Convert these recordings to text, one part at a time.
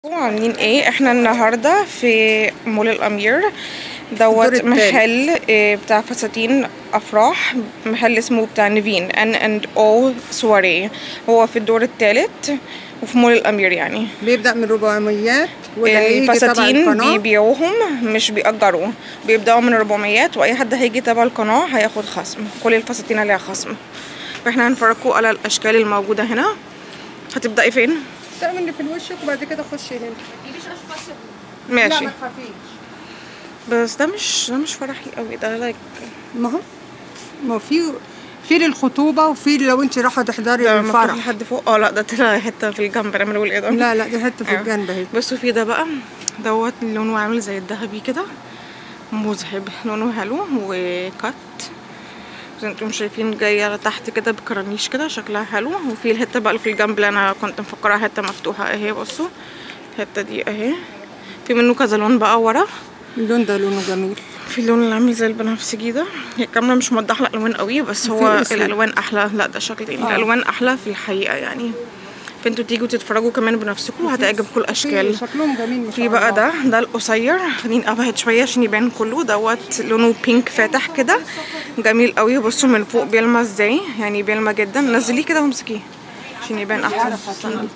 عاملين ايه احنا النهارده في مول الامير دوت الدور التالت. محل إيه بتاع فساتين افراح محل اسمه بتاع نيفين ان اند او سواري هو في الدور الثالث وفي مول الامير يعني بيبدأ من 400 واللي هيجي تبع الفساتين القناة بيبيعوهم مش بيأجروا بيبدأوا من 400 واي حد هيجي تبع القناة هياخد خصم كل الفساتين عليها خصم فاحنا هنفرجكم على الاشكال الموجودة هنا هتبدأي فين؟ تعمل في وشك وبعد كده خشي هنا ماشي لا ما تخافيش بس ده مش ده مش فرحي قوي ده لايك ما هو ما هو في في للخطوبة وفي لو انت رايحة تحضري ده مفتوح الفرح لحد فوق اه لا ده طلع حته في الجنب انا بقول ايه ده لا لا دي حتة في أيوة. الجنب اهي بصوا في ده بقى دوت لونه عامل زي الذهبي كده مذهب لونه حلو وكات زي انتم شايفين جاية على تحت كده بكرانيش كده شكلها حلو وفي الحتة بقى اللي في الجنب اللي انا كنت مفكرها حتة مفتوحة اهي بصوا الحتة دي اهي في منه كذا لون بقى ورا اللون ده لونه جميل في اللون اللي عامل زي البنفسجي ده هي الكاميرا مش موضحه الالوان قوي بس هو وفي أسود. الالوان احلى لا ده شكل تاني آه. الالوان احلى في الحقيقه يعني فانتوا تيجوا تتفرجوا كمان بنفسكم هتعجبكم الاشكال في شكلهم جميل ما في شاء بقى الله. ده ده القصير خليني ابهت شويه عشان يبان كله دوت لونه بينك فاتح كده جميل قوي بصوا من فوق بيلمع ازاي يعني بيلمع جدا نزليه كده وامسكيه عشان يبان احسن استنى.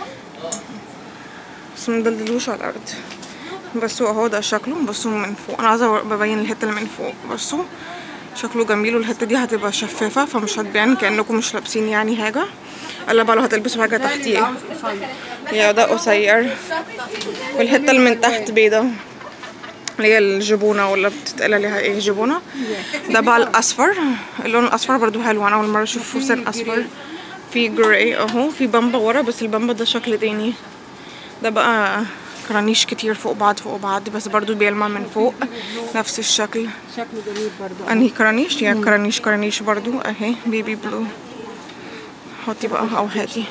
بس مدلدلوش على الارض بصوا اهو ده شكله بصوا من فوق انا عايزه ببين الحته اللي من فوق بصوا شكله جميل والحته دي هتبقى شفافه فمش هتبان كانكم مش لابسين يعني حاجه الا بقى لو هتلبسوا حاجه تحتيه يا ده قصير والحته اللي من تحت بيضه اللي هي الجبونه ولا بتتقال عليها ايه جبونه ده بقى الاصفر اللون الاصفر برضو حلو انا اول مره اشوف فستان اصفر في جراي اهو في بامبا ورا بس البامبا ده شكل تاني ده بقى كرانيش كتير فوق بعض فوق بعض بس برضو بيلمع من فوق نفس الشكل شكله جميل برضه انهي كرانيش يا كرانيش كرانيش برضو اهي بيبي بلو حطي بقى او هاتي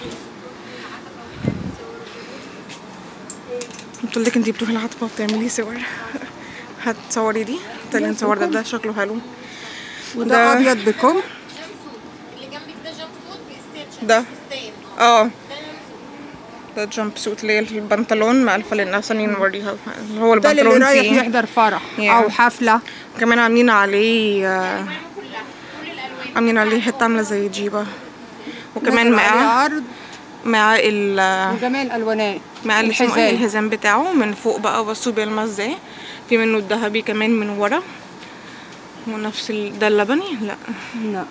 قلت لك انتي بتروحي العتبة وبتعملي صور هتصوري دي تعالي نصور ده ده شكله حلو وده ده- ابيض بكم اللي جنبك ده جامب سوت باستيتش ده فستان اه ده جامب سوت اللي هي البنطلون مع الفانلة ثانية نوريها اللي هو ده اللي البنطلون رايح فيه يحضر فرح Yeah. او حفلة كمان عاملين عليه آه، عاملين عليه حتة عاملة زي جيبة وكمان نزل عليه مع عرض مع ال وجميع الالوانات مع اللي اسمه ايه الحزام الحزام بتاعه من فوق بقى بصوا بيلمع ازاي في منه الذهبي كمان من ورا ونفس ال... ده اللبني لا لا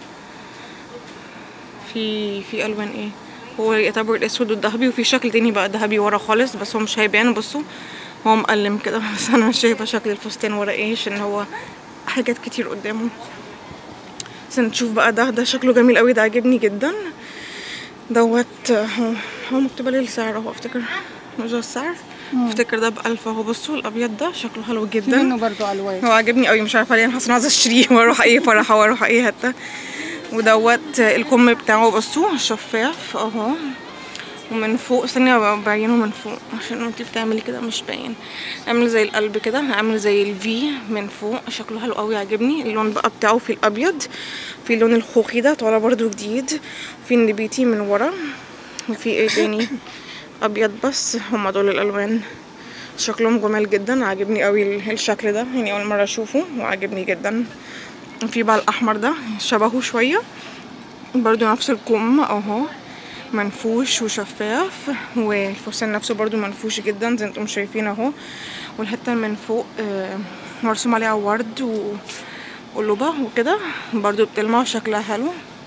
في في الوان ايه هو يعتبر الاسود والذهبي وفي شكل تاني بقى ذهبي ورا خالص بس هو مش هيبان بصوا هو مقلم كده بس انا مش شايفه شكل الفستان ورا ايه عشان هو حاجات كتير قدامه بس نشوف بقى ده ده شكله جميل قوي ده عاجبني جدا دوت هو هو مكتوب عليه السعر اهو افتكر مش ده السعر افتكر ده بألف اهو بصوا الابيض ده شكله حلو في جدا منه برضه الوان هو عاجبني قوي مش عارفه ليه انا حاسه إني عايزه اشتريه واروح اي فرح واروح اي حته ودوت الكم بتاعه بصوا شفاف اهو ومن فوق ثانية بعينه من فوق عشان انتي بتعملي كده مش باين عامل زي القلب كده عامل زي الفي من فوق شكله حلو قوي عاجبني اللون بقى بتاعه في الابيض في اللون الخوخي ده طالع برضو جديد في النبيتي من ورا وفي ايه تاني ابيض بس هما دول الالوان شكلهم جمال جدا عاجبني قوي ال- الشكل ده يعني اول مره اشوفه وعاجبني جدا في بقى الاحمر ده شبهه شويه برضو نفس الكم اهو منفوش وشفاف والفستان نفسه برضو منفوش جدا زي انتم شايفين اهو والحته من فوق آه، مرسوم عليها ورد و- وقلوبة وكده برضو بتلمع شكلها حلو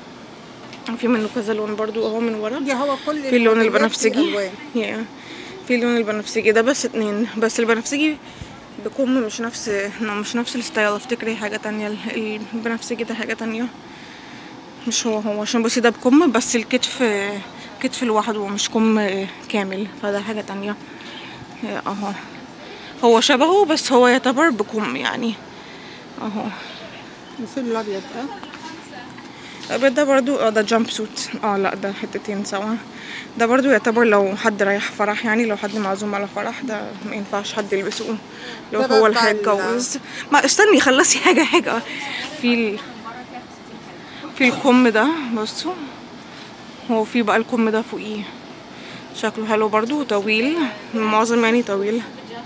في منه كذا لون برضو اهو من ورا دي هو كل في اللون الموديلات البنفسجي ألوان. yeah. في اللون البنفسجي ده بس اتنين بس البنفسجي بكم مش نفس مش نفس الستايل افتكري حاجة تانية ال- البنفسجي ده حاجة تانية مش هو هو عشان بصي ده بكم بس الكتف كتف لوحده مش كم كامل فده حاجة تانية اهو هو شبهه بس هو يعتبر بكم يعني اهو وفي الابيض ده الابيض ده برضو اه ده جامب سوت اه لا ده حتتين سوا ده برضو يعتبر لو حد رايح فرح يعني لو حد معزوم على فرح ده ما ينفعش حد يلبسه لو ده بقى هو اللي بتاع ال- هيتجوز ما استني خلصي حاجه حاجه في ال... في الكم ده بصوا هو في بقى الكم ده فوقيه شكله حلو برضو وطويل معظم يعني طويل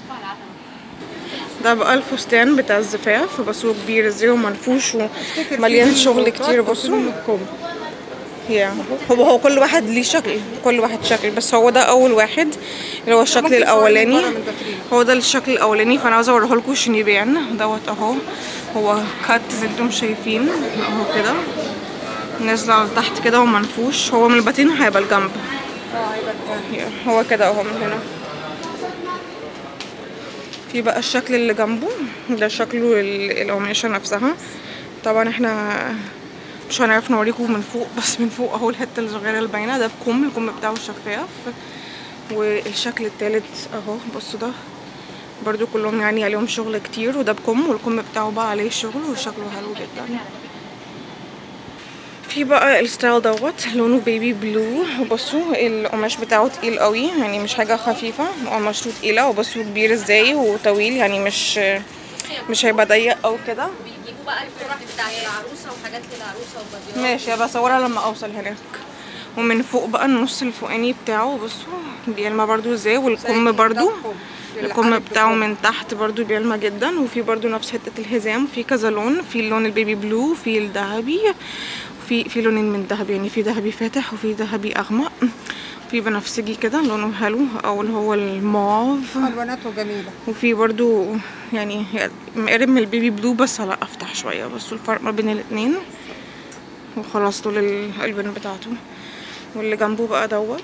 ده بقى الفستان بتاع الزفاف بس هو كبير ازاي ومنفوش ومليان شغل كتير بصوا يا هو هو كل واحد ليه شكل كل واحد شكل بس هو ده اول واحد اللي هو الشكل الاولاني هو ده الشكل الاولاني فانا عاوزه اوريه لكم عشان يبان دوت اهو هو كات زي ما انتم شايفين اهو كده نازله على تحت كده ومنفوش هو من الباتين هيبقى الجنب يا، هو كده اهو من هنا في بقى الشكل اللي جنبه ده شكله ال- القماشة نفسها طبعا احنا مش هنعرف نوريكم من فوق بس من فوق اهو الحتة الصغيرة اللي باينة ده بكم الكم بتاعه شفاف والشكل التالت اهو بصوا ده برضو كلهم يعني عليهم شغل كتير وده بكم والكم بتاعه بقى عليه شغل وشكله حلو جدا في بقى الستايل دوت لونه بيبي بلو وبصوا القماش بتاعه تقيل قوي يعني مش حاجه خفيفه قماشته تقيله وبصوا كبير ازاي وطويل يعني مش مش هيبقى ضيق او كده بيجيبوا بقى الفرح بتاع العروسه وحاجات للعروسه وبديات ماشي هبقى اصورها لما اوصل هناك ومن فوق بقى النص الفوقاني بتاعه بصوا بيلمع برضو ازاي والكم برضو الكم بتاعه من تحت برضو بيلمع جدا وفي برضو نفس حتة الحزام في كذا لون في اللون البيبي بلو في الذهبي في في لونين من ذهبي يعني في ذهبي فاتح وفي ذهبي اغمق في بنفسجي كده لونه حلو او اللي هو الموف الواناته جميله وفي برضو يعني هي مقرب من البيبي بلو بس على افتح شويه بس الفرق ما بين الاتنين وخلاص دول الالوان بتاعته واللي جنبه بقى دوت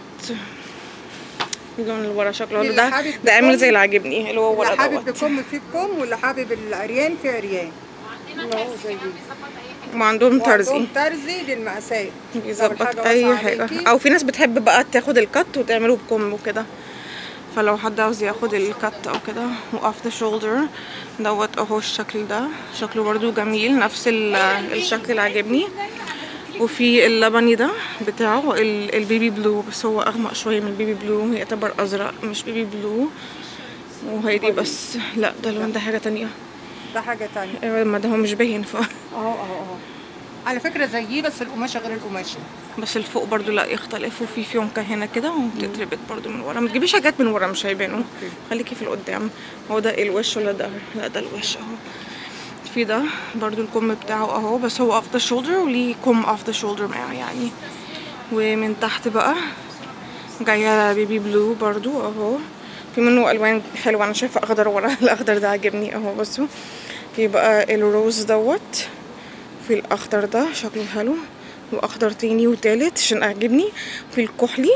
اللون اللي ورا شكله اللي ده حابب ده عامل بكم- زي اللي عاجبني اللي هو ورا اللي حابب دوت بكم في بكم واللي حابب العريان في عريان اللي هو زي دي وعندهم ترزي وعندهم ترزي للمقاسات لو بيظبط الحاجة اي واسعة حاجه عليكي، او في ناس بتحب بقى تاخد الكت وتعمله بكم وكده فلو حد عاوز ياخد الكت او كده واف ذا شولدر دوت اهو الشكل ده شكله برضو جميل نفس ال- الشكل اللي عاجبني وفي اللبني ده بتاعه ال- البيبي بلو بس هو اغمق شويه من البيبي بلو يعتبر ازرق مش بيبي بلو وهي دي بس لا ده لون ده حاجه تانية ده حاجه تانية أيوة، ما ده هو مش باين ف اهو اهو اهو على فكره زيي بس القماشه غير القماشه بس الفوق برضو لا يختلف وفي فيونكة هنا كده وبتتربط برضو من ورا ما تجيبيش حاجات من ورا مش هيبانوا خليكي في القدام هو ده الوش ولا ده لا ده الوش اهو في ده برضو الكم بتاعه اهو بس هو off the shoulder وليه كم off the shoulder معاه يعني ومن تحت بقى جاية بيبي بلو برضو اهو في منه الوان حلوه انا شايفه اخضر ورا الاخضر ده عاجبني اهو بصوا في بقى الروز دوت في الاخضر ده شكله حلو واخضر تاني وتالت عشان اعجبني في الكحلي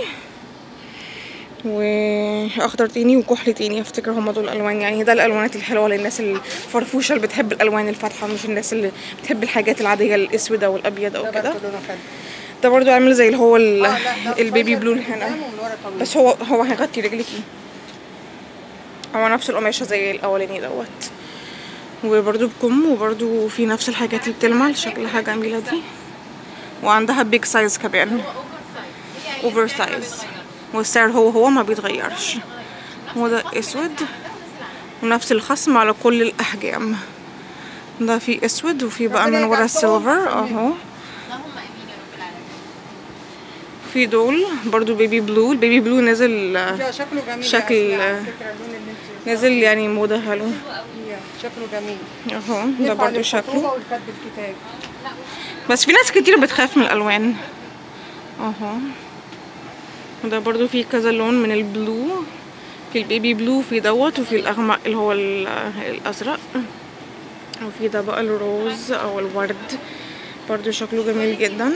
واخضر تاني وكحلي تاني افتكر هما دول الالوان يعني ده الالوانات الحلوه للناس الفرفوشه اللي بتحب الالوان الفاتحه مش الناس اللي بتحب الحاجات العاديه الاسود او الابيض او ده كده برضه لونه حلو ده برضو عامل زي اللي هو ال- آه، لا، ده البيبي قصير بلو من اللي هنا قدام ومن ورا طويل. بس هو هو هيغطي رجليكي هو نفس القماشة زي الأولاني دوت وبرضو بكم وبرضو في نفس الحاجات اللي بتلمع شكلها جميلة دي وعندها بيج سايز كمان اوفر سايز والسعر هو هو ما بيتغيرش هو ده اسود ونفس الخصم على كل الأحجام ده في اسود وفي بقى من ورا السيلفر اهو اللهم امين يا رب العالمين في دول برضو بيبي بلو البيبي بلو نزل ده شكله جميل يا شكل- أسماء، على فكرة اللون اللي انت نزل يعني موضة حلو هي شكله جميل اهو ده ينفع برضو للخطوبة شكله والكتب الكتاب بس في ناس كتير بتخاف من الالوان اهو وده برضو في كذا لون من البلو في البيبي بلو في دوت وفي الاغمق اللي هو ال- الازرق وفي ده بقى الروز او الورد برضو شكله جميل جدا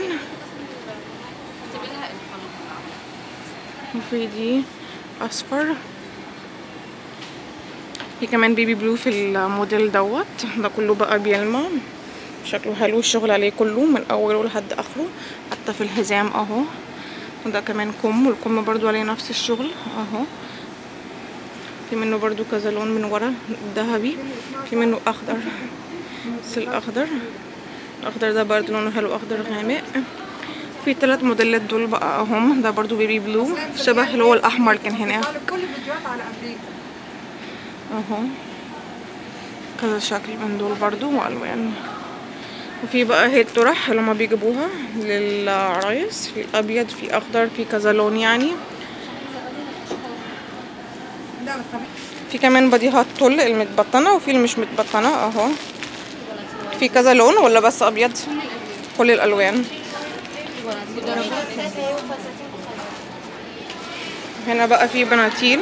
وفي دي اصفر في كمان بيبي بلو في الموديل دوت ده كله بقى بيلمع شكله حلو الشغل عليه كله من اوله لحد اخره حتى في الحزام اهو وده كمان كم والكم برضو عليه نفس الشغل اهو في منه برضو كذا لون من ورا ذهبي في منه اخضر بس الاخضر الاخضر ده برضو لونه حلو اخضر غامق في ثلاث موديلات دول بقى اهم ده برضو بيبي بلو شبه اللي هو الاحمر كان هناك كل الفيديوهات على امريكا اهو كذا شكل من دول برضو والوان وفي بقى هي الطرح اللي هما بيجيبوها للعرايس في الابيض في اخضر في كذا لون يعني في كمان بديهات طل المتبطنة وفي اللي مش متبطنة اهو في كذا لون ولا بس ابيض كل الالوان هنا بقى في بناطيل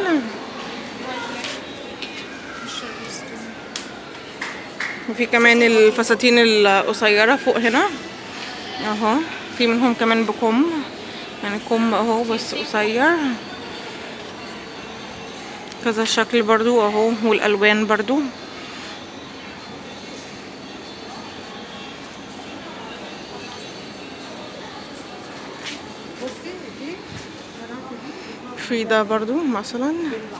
وفي كمان الفساتين القصيرة فوق هنا اهو في منهم كمان بكم يعني كم اهو بس قصير كذا شكل برضو اهو والالوان برضو بصي دي في ده برضو مثلا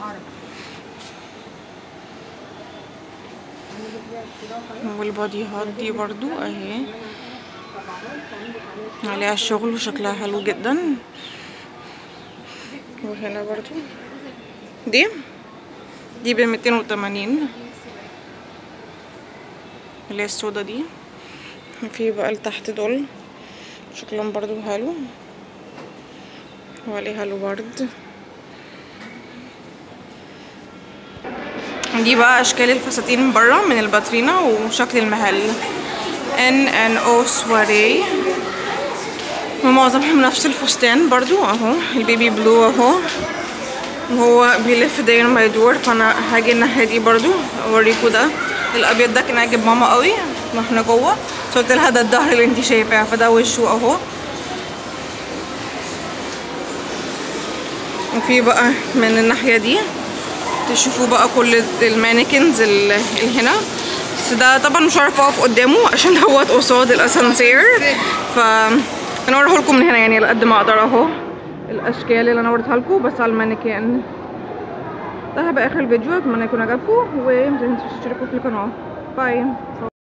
والباديهات دي برضو اهي عليها الشغل وشكلها حلو جدا وهنا برضو دي دي بميتين وتمانين اللي هي السودا دي في بقى اللي تحت دول شكلهم برضو حلو وعليها الورد دي بقى اشكال الفساتين من بره من الباترينا وشكل المحل ان ان او سواري ومعظمهم نفس الفستان برضو اهو البيبي بلو اهو وهو بيلف داير ما يدور فانا هاجي الناحيه دي برضو اوريكوا ده الابيض ده كان عاجب ماما قوي ما احنا جوه قلت لها ده الظهر اللي انتي شايفاه فده وشه اهو وفي بقى من الناحيه دي تشوفوا بقى كل المانيكنز اللي هنا بس ده طبعا مش عارفه اقف قدامه عشان دوت قصاد الاسانسير ف انا اوريه لكم من هنا يعني على قد ما اقدر اهو الاشكال اللي انا وريتها لكم بس على المانيكان ده هيبقى اخر الفيديو اتمنى يكون عجبكم وما تنسوش تشتركوا في القناه باي